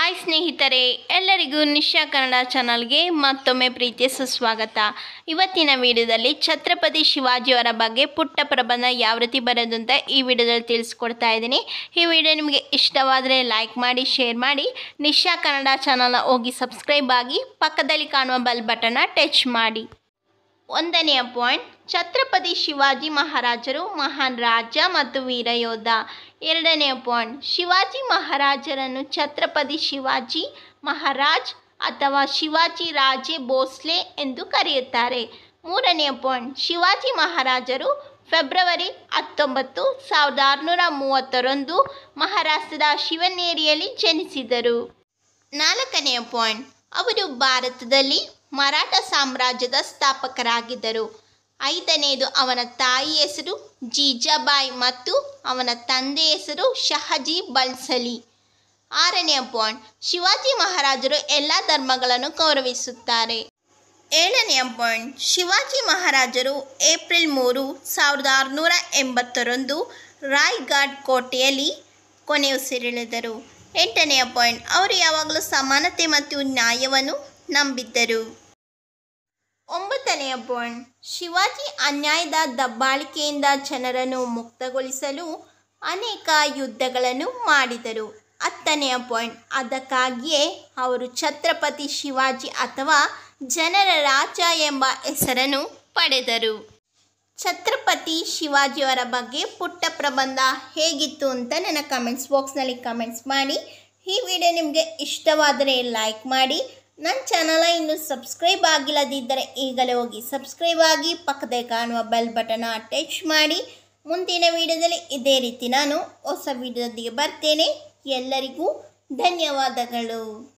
hi ಸ್ನೇಹಿತರೆ ಎಲ್ಲರಿಗೂ ನಿಶಾ ಕನ್ನಡ ಚಾನಲ್ಗೆ ಮತ್ತೊಮ್ಮೆ ಪ್ರೀತಿಯ ಸುಸ್ವಾಗತ ಇವತ್ತಿನ ವಿಡಿಯೋದಲ್ಲಿ ಛತ್ರಪತಿ ಶಿವಾಜಿಯವರ ಬಗ್ಗೆ ಪುಟ್ಟ ಪ್ರಬಂಧ ಯಾವ ರೀತಿ ಬರೋದು ಅಂತ ಈ ವಿಡಿಯೋದಲ್ಲಿ ತಿಳಿಸ್ಕೊಡ್ತಾ ಇದ್ದೀನಿ ಈ ವಿಡಿಯೋ ನಿಮಗೆ ಇಷ್ಟವಾದರೆ ಲೈಕ್ ಮಾಡಿ ಶೇರ್ ಮಾಡಿ ನಿಶಾ ಕನ್ನಡ ಚಾನಲ್ನ ಹೋಗಿ ಸಬ್ಸ್ಕ್ರೈಬ್ ಆಗಿ ಪಕ್ಕದಲ್ಲಿ ಕಾಣುವ ಬೆಲ್ ಬಟನ್ನ ಟಚ್ ಮಾಡಿ ಒಂದನೆಯ ಪಾಯಿಂಟ್ ಛತ್ರಪತಿ ಶಿವಾಜಿ ಮಹಾರಾಜರು ಮಹಾನ್ ರಾಜ ಮತ್ತು ವೀರ ಯೋಧ ಎರಡನೆಯ ಪಾಯಿಂಟ್ ಶಿವಾಜಿ ಮಹಾರಾಜರನ್ನು ಛತ್ರಪತಿ ಶಿವಾಜಿ ಮಹಾರಾಜ್ ಅಥವಾ ಶಿವಾಜಿ ರಾಜೇ ಭೋಸ್ಲೆ ಎಂದು ಕರೆಯುತ್ತಾರೆ ಮೂರನೆಯ ಪಾಯಿಂಟ್ ಶಿವಾಜಿ ಮಹಾರಾಜರು ಫೆಬ್ರವರಿ ಹತ್ತೊಂಬತ್ತು ಸಾವಿರದ ಆರುನೂರ ಮೂವತ್ತರಂದು ಮಹಾರಾಷ್ಟ್ರದ ಶಿವನೇರಿಯಲ್ಲಿ ಜನಿಸಿದರು ನಾಲ್ಕನೆಯ ಪಾಯಿಂಟ್ ಅವರು ಭಾರತದಲ್ಲಿ ಮರಾಠ ಸಾಮ್ರಾಜ್ಯದ ಸ್ಥಾಪಕರಾಗಿದ್ದರು ಐದನೆಯದು ಅವನ ತಾಯಿ ಹೆಸರು ಜೀಜಾಬಾಯಿ ಮತ್ತು ಅವನ ತಂದೆ ಹೆಸರು ಶಹಜಿ ಬಲ್ಸಲಿ ಆರನೆಯ ಪಾಯಿಂಟ್ ಶಿವಾಜಿ ಮಹಾರಾಜರು ಎಲ್ಲ ಧರ್ಮಗಳನ್ನು ಗೌರವಿಸುತ್ತಾರೆ ಏಳನೆಯ ಪಾಯಿಂಟ್ ಶಿವಾಜಿ ಮಹಾರಾಜರು ಏಪ್ರಿಲ್ ಮೂರು ಸಾವಿರದ ಆರುನೂರ ಎಂಬತ್ತರಂದು ರಾಯ್ಗಢ್ ಕೋಟೆಯಲ್ಲಿ ಕೊನೆಯುಸಿರೆಳೆದರು ಎಂಟನೆಯ ಪಾಯಿಂಟ್ ಅವರು ಯಾವಾಗಲೂ ಸಮಾನತೆ ಮತ್ತು ನ್ಯಾಯವನ್ನು ನಂಬಿದ್ದರು ಒಂಬತ್ತನೆಯ ಪಾಯಿಂಟ್ ಶಿವಾಜಿ ಅನ್ಯಾಯದ ದಬ್ಬಾಳಿಕೆಯಿಂದ ಜನರನ್ನು ಮುಕ್ತಗೊಳಿಸಲು ಅನೇಕ ಯುದ್ಧಗಳನ್ನು ಮಾಡಿದರು ಹತ್ತನೆಯ ಪಾಯಿಂಟ್ ಅದಕ್ಕಾಗಿಯೇ ಅವರು ಛತ್ರಪತಿ ಶಿವಾಜಿ ಅಥವಾ ಜನರ ರಾಜ ಎಂಬ ಹೆಸರನ್ನು ಪಡೆದರು ಛತ್ರಪತಿ ಶಿವಾಜಿಯವರ ಬಗ್ಗೆ ಪುಟ್ಟ ಪ್ರಬಂಧ ಹೇಗಿತ್ತು ಅಂತ ನನ್ನ ಕಮೆಂಟ್ಸ್ ಬಾಕ್ಸ್ನಲ್ಲಿ ಕಮೆಂಟ್ಸ್ ಮಾಡಿ ಈ ವಿಡಿಯೋ ನಿಮಗೆ ಇಷ್ಟವಾದರೆ ಲೈಕ್ ಮಾಡಿ ನನ್ನ ಚಾನಲ ಇನ್ನು ಸಬ್ಸ್ಕ್ರೈಬ್ ಆಗಿಲ್ಲದಿದ್ದರೆ ಈಗಲೇ ಹೋಗಿ ಸಬ್ಸ್ಕ್ರೈಬ್ ಆಗಿ ಪಕ್ಕದಲ್ಲಿ ಕಾಣುವ ಬೆಲ್ ಬಟನ್ ಟಚ್ ಮಾಡಿ ಮುಂದಿನ ವಿಡಿಯೋದಲ್ಲಿ ಇದೇ ರೀತಿ ನಾನು ಹೊಸ ವಿಡಿಯೋದೊಂದಿಗೆ ಬರ್ತೇನೆ ಎಲ್ಲರಿಗೂ ಧನ್ಯವಾದಗಳು